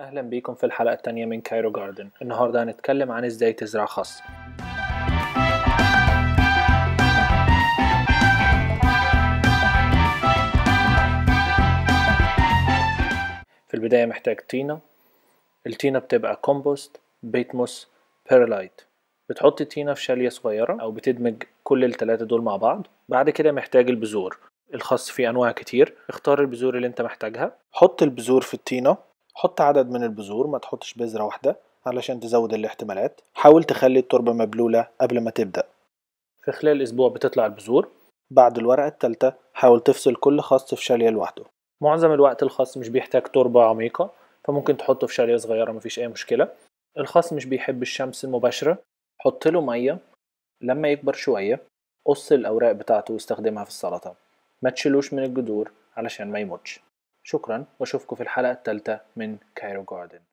أهلا بيكم في الحلقة التانية من كايرو جاردن النهاردة هنتكلم عن ازاي تزرع خس في البداية محتاج طينة الطينة بتبقى كومبوست بيتموس بيرلايت بتحط الطينة في شالية صغيرة أو بتدمج كل التلاتة دول مع بعض بعد كده محتاج البذور الخس فيه أنواع كتير اختار البذور اللي انت محتاجها حط البذور في الطينة حط عدد من البذور ما تحطش بذرة واحدة علشان تزود الاحتمالات حاول تخلي التربة مبلولة قبل ما تبدأ في خلال أسبوع بتطلع البذور بعد الورقة التالتة حاول تفصل كل خص في شالية لوحده معظم الوقت الخس مش بيحتاج تربة عميقة فممكن تحطه في شالية صغيرة مفيش أي مشكلة الخس مش بيحب الشمس المباشرة حط له مية لما يكبر شوية قص الأوراق بتاعته واستخدمها في السلطة ما تشيلوش من الجذور علشان ما يموتش شكرا واشوفكم في الحلقة الثالثة من كايرو جاردن